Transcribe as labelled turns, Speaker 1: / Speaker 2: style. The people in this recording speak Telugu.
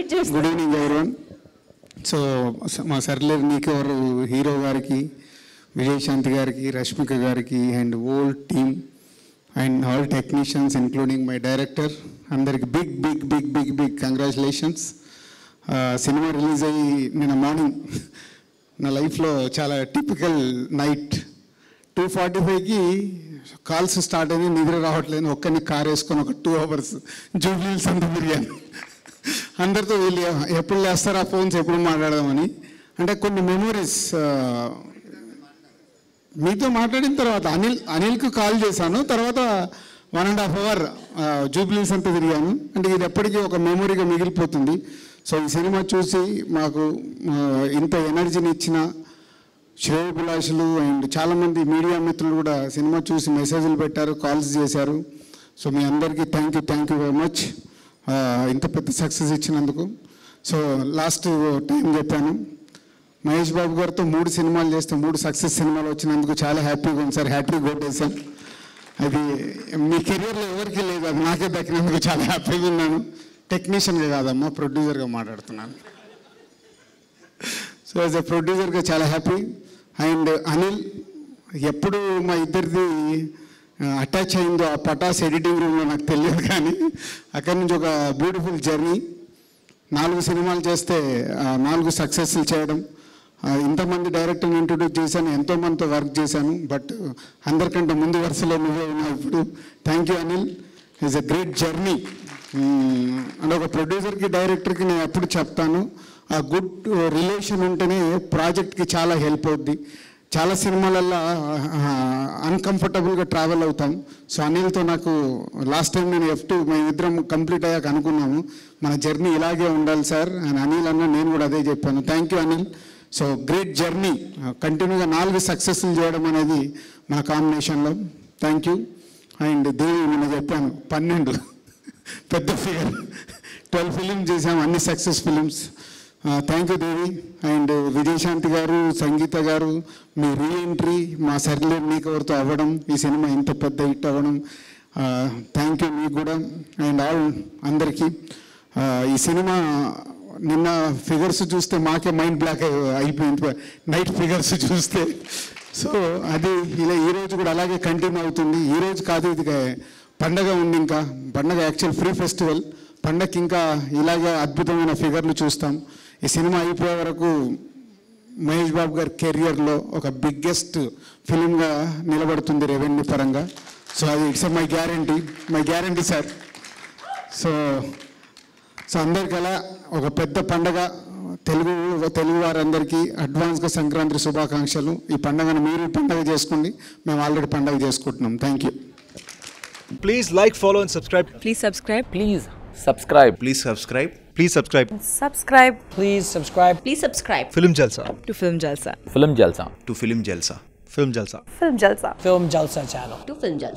Speaker 1: చూస్తాను
Speaker 2: గుడ్ ఈవినింగ్ ఎవరివన్ సో మా సర్లేరు నీకెవరు హీరో గారికి విజయశాంతి గారికి రష్మిక గారికి and whole team and all technicians including my director అందరికి big big big big big congratulations సినిమా రిలీజ్ అయ్యి నిన్న మార్నింగ్ నా లైఫ్లో చాలా టిపికల్ నైట్ టూ ఫార్టీ ఫైవ్కి కాల్స్ స్టార్ట్ అయింది నిద్ర రావట్లేదు ఒక్కరిని కార్ వేసుకొని ఒక టూ అవర్స్ జూబ్లీస్ అంత తిరిగాను అందరితో వీళ్ళు ఎప్పుడు లేస్తారా ఫోన్స్ ఎప్పుడు మాట్లాడదామని అంటే కొన్ని మెమోరీస్ మీతో మాట్లాడిన తర్వాత అనిల్ అనిల్కి కాల్ చేశాను తర్వాత వన్ అండ్ హాఫ్ అవర్ జూబ్లీస్ అంతా తిరిగాను అంటే ఇది ఎప్పటికీ ఒక మెమొరీగా మిగిలిపోతుంది సో ఈ సినిమా చూసి మాకు ఆ, ఇంత ఎనర్జీని ఇచ్చిన శ్రేయోభిలాషులు అండ్ చాలామంది మీడియా మిత్రులు కూడా సినిమా చూసి మెసేజ్లు పెట్టారు కాల్స్ చేశారు సో మీ అందరికీ thank you thank you very much ఇంత పెద్ద సక్సెస్ ఇచ్చినందుకు సో లాస్ట్ టైం చెప్పాను మహేష్ బాబు గారితో మూడు సినిమాలు చేస్తే మూడు సక్సెస్ సినిమాలు వచ్చినందుకు చాలా హ్యాపీగా ఉంది సార్ హ్యాపీగా కొట్టేశాం అది మీ కెరియర్లో ఎవరికీ లేదు అది నాకే దక్కినందుకు చాలా హ్యాపీగా ఉన్నాను టెక్నీషియన్గా కాదమ్మా ప్రొడ్యూసర్గా మాట్లాడుతున్నాను సో యాజ్ ఎ ప్రొడ్యూసర్గా చాలా హ్యాపీ అండ్ అనిల్ ఎప్పుడు మా ఇద్దరిది అటాచ్ అయిందో ఆ పటాస్ ఎడిటింగ్ రూమ్లో నాకు తెలియదు కానీ అక్కడి నుంచి ఒక బ్యూటిఫుల్ జర్నీ నాలుగు సినిమాలు చేస్తే ఆ, నాలుగు సక్సెస్లు చేయడం ఆ, ఇంతమంది డైరెక్టర్ని ఇంట్రొడ్యూస్ చేశాను ఎంతో మందితో వర్క్ చేశాను బట్ అందరికంటే ముందు వరుసలో నువ్వే ఉన్నావు ఇప్పుడు thank you Anil is a great journey అంటే ఒక ప్రొడ్యూసర్కి డైరెక్టర్కి నేను ఎప్పుడు చెప్తాను ఆ గుడ్ రిలేషన్ ఉంటేనే ప్రాజెక్ట్కి చాలా హెల్ప్ అవుద్ది చాలా సినిమాలల్లో అన్కంఫర్టబుల్గా ట్రావెల్ అవుతాం సో అనిల్తో నాకు లాస్ట్ టైం నేను ఎఫ్ టూ మేము ఇద్దరం కంప్లీట్ అయ్యాక అనుకున్నాము మన జర్నీ ఇలాగే ఉండాలి సార్ అని అనిల్ అన్న నేను కూడా అదే చెప్పాను thank you Anil so great journey కంటిన్యూగా నాలుగు సక్సెస్లు చేయడం అనేది మన కాంబినేషన్లో థ్యాంక్ యూ అండ్ దేవి నిన్న చెప్పాను పన్నెండు పెద్ద ఫిగర్ ట్వెల్వ్ ఫిలిమ్స్ చేసాం అన్ని success films thank you Devi and Vijayashanti గారు సంగీత గారు మీ రీఎంట్రీ మా సర్లే మీకు ఎవరితో అవ్వడం ఈ సినిమా ఇంత పెద్ద హిట్ అవ్వడం థ్యాంక్ యూ మీకు కూడా అండ్ ఆల్ అందరికీ ఆ, ఈ సినిమా నిన్న ఫిగర్స్ చూస్తే మాకే మైండ్ బ్లాక్ అయిపోయింది నైట్ ఫిగర్స్ చూస్తే సో అది ఇలా ఈ రోజు కూడా అలాగే కంటిన్యూ అవుతుంది ఈ రోజు కాదు ఇది పండగ ఉంది ఇంకా పండగ యాక్చువల్ ఫ్రీ ఫెస్టివల్ పండగకి ఇంకా ఇలాగే అద్భుతమైన ఫిగర్లు చూస్తాం ఈ సినిమా అయిపోయే వరకు మహేష్ బాబు గారి కెరియర్లో ఒక బిగ్గెస్ట్ ఫిలింగా నిలబడుతుంది రెవెన్యూ పరంగా సో అది it's my guarantee my guarantee sir so so అందరికి అలా ఒక పెద్ద పండగ తెలుగు తెలుగు వారందరికీ అడ్వాన్స్గా సంక్రాంతి శుభాకాంక్షలు ఈ పండగను మీరు పండగ చేసుకోండి మేము ఆల్రెడీ పండగ చేసుకుంటున్నాం thank you
Speaker 3: Please like, follow, and subscribe.
Speaker 4: Please subscribe.
Speaker 5: Please subscribe.
Speaker 6: Please subscribe.
Speaker 3: Please subscribe.
Speaker 4: Subscribe
Speaker 5: Please subscribe
Speaker 1: please subscribe
Speaker 3: Film Jalsa.
Speaker 4: to Film Jalsa.
Speaker 5: Film Jalsa.
Speaker 6: To Film Jalsa.
Speaker 3: Film Jalsa.
Speaker 4: Film Jalsa.
Speaker 5: Film Jalsa channel.
Speaker 1: To film Jalsa